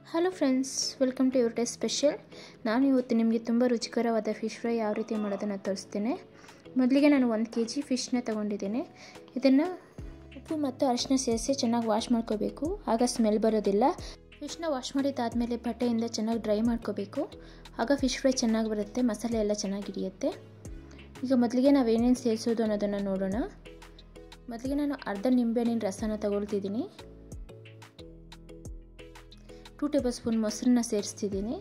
hello friends welcome to your taste special ನಾನು ಇವತ್ತು ನಿಮಗೆ ತುಂಬ ರುಚಿಕರವಾದ ಫಿಶ್ ಫ್ರೈ ಯಾವ ರೀತಿ ಮಾಡೋದನ್ನು ತೋರಿಸ್ತೇನೆ ಮೊದಲಿಗೆ ನಾನು ಒಂದು ಕೆ ಜಿ ಫಿಶ್ನ ತೊಗೊಂಡಿದ್ದೇನೆ ಇದನ್ನು ಉಪ್ಪು ಮತ್ತು ಅರಿಶಿನ ಸೇರಿಸಿ ಚೆನ್ನಾಗಿ ವಾಶ್ ಮಾಡ್ಕೋಬೇಕು ಆಗ ಸ್ಮೆಲ್ ಬರೋದಿಲ್ಲ ಫಿಶ್ನ ವಾಶ್ ಮಾಡಿದ್ದಾದಮೇಲೆ ಬಟ್ಟೆಯಿಂದ ಚೆನ್ನಾಗಿ ಡ್ರೈ ಮಾಡ್ಕೋಬೇಕು ಆಗ ಫಿಶ್ ಫ್ರೈ ಚೆನ್ನಾಗಿ ಬರುತ್ತೆ ಮಸಾಲೆ ಎಲ್ಲ ಚೆನ್ನಾಗಿ ಹಿಡಿಯುತ್ತೆ ಈಗ ಮೊದಲಿಗೆ ನಾವು ಏನೇನು ಸೇರಿಸೋದು ಅನ್ನೋದನ್ನು ನೋಡೋಣ ಮೊದಲಿಗೆ ನಾನು ಅರ್ಧ ನಿಂಬೆಹಣ್ಣಿನ ರಸನ ತಗೊಳ್ತಿದ್ದೀನಿ ಟೂ ಟೇಬಲ್ ಸ್ಪೂನ್ ಮೊಸರನ್ನ ಸೇರಿಸ್ತಿದ್ದೀನಿ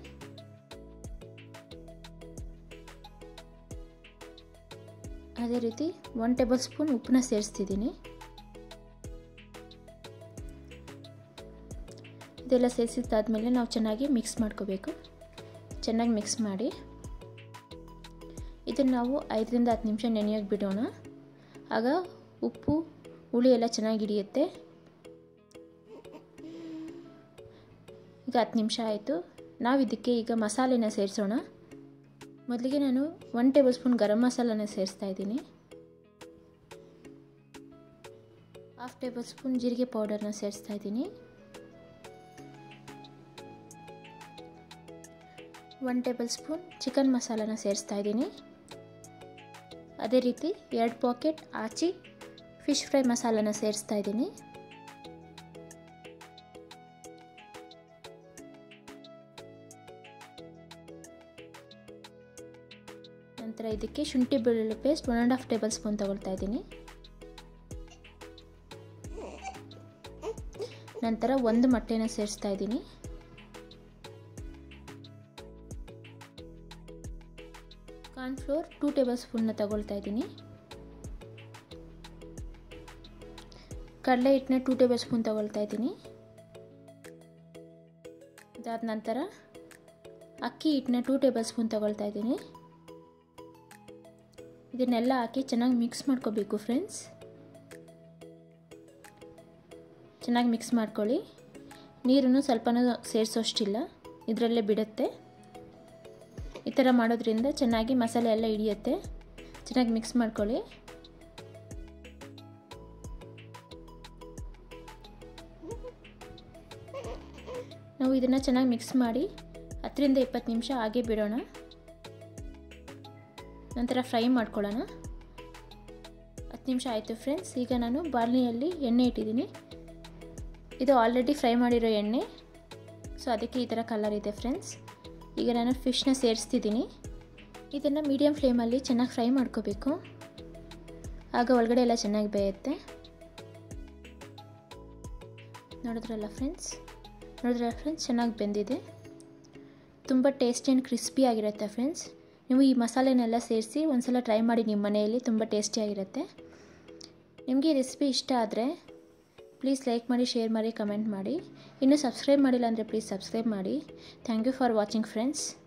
ಅದೇ ರೀತಿ ಒನ್ ಟೇಬಲ್ ಸ್ಪೂನ್ ಉಪ್ಪನ್ನ ಸೇರಿಸ್ತಿದ್ದೀನಿ ಇದೆಲ್ಲ ಸೇರಿಸಿದ್ದಾದಮೇಲೆ ನಾವು ಚೆನ್ನಾಗಿ ಮಿಕ್ಸ್ ಮಾಡ್ಕೋಬೇಕು ಚೆನ್ನಾಗಿ ಮಿಕ್ಸ್ ಮಾಡಿ ಇದನ್ನು ನಾವು ಐದರಿಂದ ಹತ್ತು ನಿಮಿಷ ನೆನೆಯೋಕೆ ಬಿಡೋಣ ಆಗ ಉಪ್ಪು ಹುಳಿ ಎಲ್ಲ ಚೆನ್ನಾಗಿ ಹಿಡಿಯುತ್ತೆ ಈಗ ಹತ್ತು ನಿಮಿಷ ಆಯಿತು ನಾವು ಇದಕ್ಕೆ ಈಗ ಮಸಾಲೆನ ಸೇರಿಸೋಣ ಮೊದಲಿಗೆ ನಾನು ಒನ್ ಟೇಬಲ್ ಸ್ಪೂನ್ ಗರಂ ಮಸಾಲನ ಸೇರಿಸ್ತಾ ಇದ್ದೀನಿ ಹಾಫ್ ಟೇಬಲ್ ಸ್ಪೂನ್ ಜೀರಿಗೆ ಪೌಡರ್ನ ಸೇರಿಸ್ತಾ ಇದ್ದೀನಿ ಒನ್ ಟೇಬಲ್ ಸ್ಪೂನ್ ಚಿಕನ್ ಮಸಾಲಾನ ಸೇರಿಸ್ತಾ ಇದ್ದೀನಿ ಅದೇ ರೀತಿ ಎರಡು ಪಾಕೆಟ್ ಆಚಿ ಫಿಶ್ ಫ್ರೈ ಮಸಾಲಾನ ಸೇರಿಸ್ತಾ ಇದ್ದೀನಿ ನಂತರ ಇದಕ್ಕೆ ಶುಂಠಿ ಬೆಳ್ಳುಳ್ಳಿ paste one and half table spoon ತಗೊಳ್ತಾ ಇದ್ದೀನಿ ನಂತರ ಒಂದು ಮೊಟ್ಟೆನ ಸೇರಿಸ್ತಾ ಇದ್ದೀನಿ ಕಾರ್ನ್ಫ್ಲೋರ್ ಟೂ ಟೇಬಲ್ ಸ್ಪೂನ್ನ ತಗೊಳ್ತಾ ಇದ್ದೀನಿ ಕಡಲೆ ಹಿಟ್ಟನ್ನ ಟೂ ಟೇಬಲ್ ಸ್ಪೂನ್ ತಗೊಳ್ತಾ ಇದ್ದೀನಿ ಇದಾದ ನಂತರ ಅಕ್ಕಿ ಹಿಟ್ಟನ್ನ ಟೂ ಟೇಬಲ್ ಸ್ಪೂನ್ ತಗೊಳ್ತಾ ಇದ್ದೀನಿ ಇದನ್ನೆಲ್ಲ ಹಾಕಿ ಚೆನ್ನಾಗಿ ಮಿಕ್ಸ್ ಮಾಡ್ಕೋಬೇಕು ಫ್ರೆಂಡ್ಸ್ ಚೆನ್ನಾಗಿ ಮಿಕ್ಸ್ ಮಾಡ್ಕೊಳ್ಳಿ ನೀರನ್ನು ಸ್ವಲ್ಪನೂ ಸೇರಿಸೋಷ್ಟಿಲ್ಲ ಇದರಲ್ಲೇ ಬಿಡುತ್ತೆ ಈ ಥರ ಮಾಡೋದ್ರಿಂದ ಚೆನ್ನಾಗಿ ಮಸಾಲೆ ಎಲ್ಲ ಹಿಡಿಯುತ್ತೆ ಚೆನ್ನಾಗಿ ಮಿಕ್ಸ್ ಮಾಡ್ಕೊಳ್ಳಿ ನಾವು ಇದನ್ನು ಚೆನ್ನಾಗಿ ಮಿಕ್ಸ್ ಮಾಡಿ ಹತ್ತರಿಂದ ಇಪ್ಪತ್ತು ನಿಮಿಷ ಹಾಗೆ ಬಿಡೋಣ ನಂತರ ಫ್ರೈ ಮಾಡ್ಕೊಳ್ಳೋಣ ಹತ್ತು ನಿಮಿಷ ಆಯಿತು ಫ್ರೆಂಡ್ಸ್ ಈಗ ನಾನು ಬಾರ್ಲಿಯಲ್ಲಿ ಎಣ್ಣೆ ಇಟ್ಟಿದ್ದೀನಿ ಇದು ಆಲ್ರೆಡಿ ಫ್ರೈ ಮಾಡಿರೋ ಎಣ್ಣೆ ಸೊ ಅದಕ್ಕೆ ಈ ಥರ ಕಲರ್ ಇದೆ ಫ್ರೆಂಡ್ಸ್ ಈಗ ನಾನು ಫಿಶ್ನ ಸೇರಿಸ್ತಿದ್ದೀನಿ ಇದನ್ನು ಮೀಡಿಯಮ್ ಫ್ಲೇಮಲ್ಲಿ ಚೆನ್ನಾಗಿ ಫ್ರೈ ಮಾಡ್ಕೋಬೇಕು ಆಗ ಒಳಗಡೆ ಎಲ್ಲ ಚೆನ್ನಾಗಿ ಬೇಯುತ್ತೆ ನೋಡಿದ್ರಲ್ಲ ಫ್ರೆಂಡ್ಸ್ ನೋಡಿದ್ರಲ್ಲ ಫ್ರೆಂಡ್ಸ್ ಚೆನ್ನಾಗಿ ಬೆಂದಿದೆ ತುಂಬ ಟೇಸ್ಟಿ ಆ್ಯಂಡ್ ಕ್ರಿಸ್ಪಿ ಆಗಿರುತ್ತೆ ಫ್ರೆಂಡ್ಸ್ ನೀವು ಈ ಮಸಾಲೆನೆಲ್ಲ ಸೇರಿಸಿ ಒಂದ್ಸಲ ಟ್ರೈ ಮಾಡಿ ನಿಮ್ಮ ಮನೆಯಲ್ಲಿ ತುಂಬ ಟೇಸ್ಟಿಯಾಗಿರುತ್ತೆ ನಿಮಗೆ ಈ ರೆಸಿಪಿ ಇಷ್ಟ ಆದರೆ ಪ್ಲೀಸ್ ಲೈಕ್ ಮಾಡಿ ಶೇರ್ ಮಾಡಿ ಕಮೆಂಟ್ ಮಾಡಿ ಇನ್ನೂ ಸಬ್ಸ್ಕ್ರೈಬ್ ಮಾಡಿಲ್ಲ ಅಂದರೆ ಪ್ಲೀಸ್ ಸಬ್ಸ್ಕ್ರೈಬ್ ಮಾಡಿ thank you for watching friends